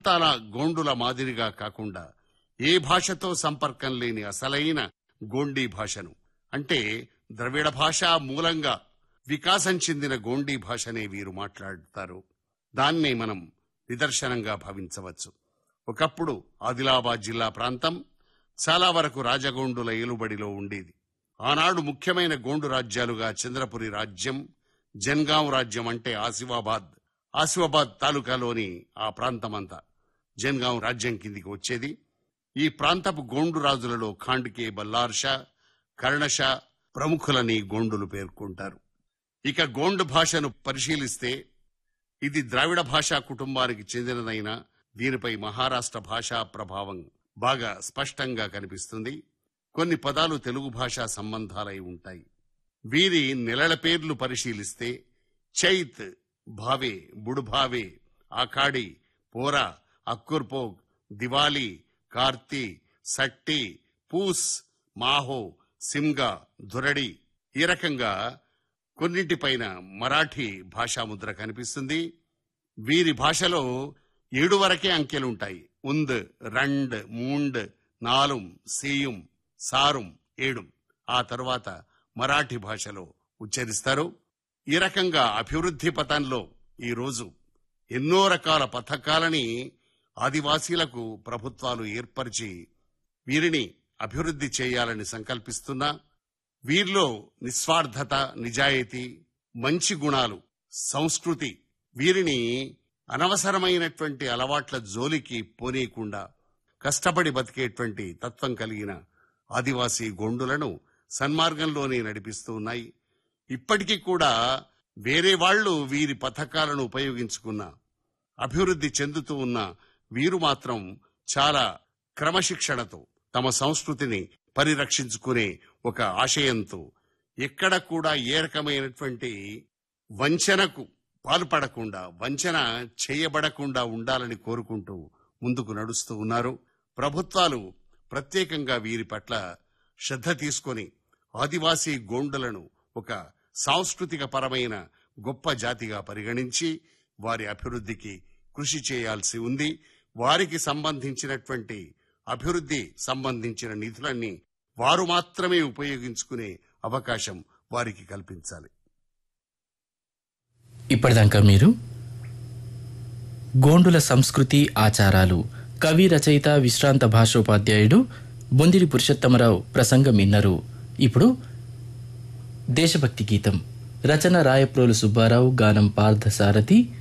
ప్రాంతాల గోండుల మాదిరిగా కాకుండా ఏ భాషతో సంపర్కం లేని అసలైన గోండీ భాషను అంటే ద్రవిడ భాష మూలంగా వికాసం చెందిన గోండీ భాషనే వీరు మాట్లాడతారు దాన్నే మనం నిదర్శనంగా భావించవచ్చు ఒకప్పుడు ఆదిలాబాద్ జిల్లా ప్రాంతం చాలా వరకు రాజగోండుల ఏలుబడిలో ఉండేది ఆనాడు ముఖ్యమైన గోండు రాజ్యాలుగా చంద్రపురి రాజ్యం జన్గాం రాజ్యం అంటే ఆసిఫాబాద్ ఆసిఫాబాద్ తాలూకాలోని ఆ ప్రాంతమంతా జన్గాం రాజ్యం కిందికి వచ్చేది ఈ ప్రాంతపు గోండు రాజులలో ఖాండ్కే బల్లార్షా కర్ణషా ప్రముఖులని గోండులు పేర్కొంటారు ఇక గోండు భాషను పరిశీలిస్తే ఇది ద్రావిడ భాషా కుటుంబానికి చెందినదైన దీనిపై మహారాష్ట్ర భాషా ప్రభావం బాగా స్పష్టంగా కనిపిస్తుంది కొన్ని పదాలు తెలుగు భాషా సంబంధాలై ఉంటాయి వీరి నెలల పేర్లు పరిశీలిస్తే చైత్ భావే బుడుభావే ఆకాడి పోరా అక్కుర్పోగ్ దివాలి కార్తీ సట్టి పూస్ మాహో సింగా ధురడి ఈ రకంగా కొన్నింటిపైన మరాఠీ భాషాముద్ర కనిపిస్తుంది వీరి భాషలో ఏడు వరకే అంకెలుంటాయి ఉంద్ రండ్ మూండ్ నాలుం సీయుం సారుం ఏడు ఆ తరువాత మరాఠీ భాషలో ఉచ్చరిస్తారు ఈ రకంగా అభివృద్ధి పథంలో ఈ రోజు ఎన్నో రకాల పథకాలని ఆదివాసీలకు ప్రభుత్వాలు ఏర్పరిచి వీరిని అభివృద్ధి చేయాలని సంకల్పిస్తున్నా వీరిలో నిస్వార్థత నిజాయితీ మంచి గుణాలు సంస్కృతి వీరిని అనవసరమైనటువంటి అలవాట్ల జోలికి పోనీయకుండా కష్టపడి బతికేటువంటి తత్వం కలిగిన ఆదివాసీ గోండులను సన్మార్గంలోనే నడిపిస్తూ ఉన్నాయి ఇప్పటికీ కూడా వేరే వాళ్ళు వీరి పథకాలను ఉపయోగించుకున్న అభివృద్ధి చెందుతూ ఉన్న వీరు మాత్రం చాలా క్రమశిక్షణతో తమ సంస్కృతిని పరిరక్షించుకునే ఒక ఆశయంతో ఎక్కడ కూడా ఏ రకమైనటువంటి వంచనకు పాల్పడకుండా వంచన చేయబడకుండా ఉండాలని కోరుకుంటూ ముందుకు నడుస్తూ ఉన్నారు ప్రభుత్వాలు ప్రత్యేకంగా వీరి పట్ల శ్రద్ధ తీసుకొని ఆదివాసీ గోండులను ఒక సాంస్కృతిక పరమైన గొప్ప జాతిగా పరిగణించి వారి అభివృద్ధికి కృషి చేయాల్సి ఉంది వారికి సంబంధించినటువంటి అభివృద్ధి సంబంధించిన నిధులన్నీ వారు మాత్రమే ఉపయోగించుకునే అవకాశం వారికి కల్పించాలి ఇప్పటిదాకా మీరు గోండుల సంస్కృతి ఆచారాలు కవి రచయిత విశ్రాంత భాషోపాధ్యాయుడు బొందిరి పురుషోత్తమరావు ప్రసంగం విన్నారు ఇప్పుడు దేశభక్తి గీతం రచన రాయప్రోలు సుబ్బారావు గానం పార్థసారథి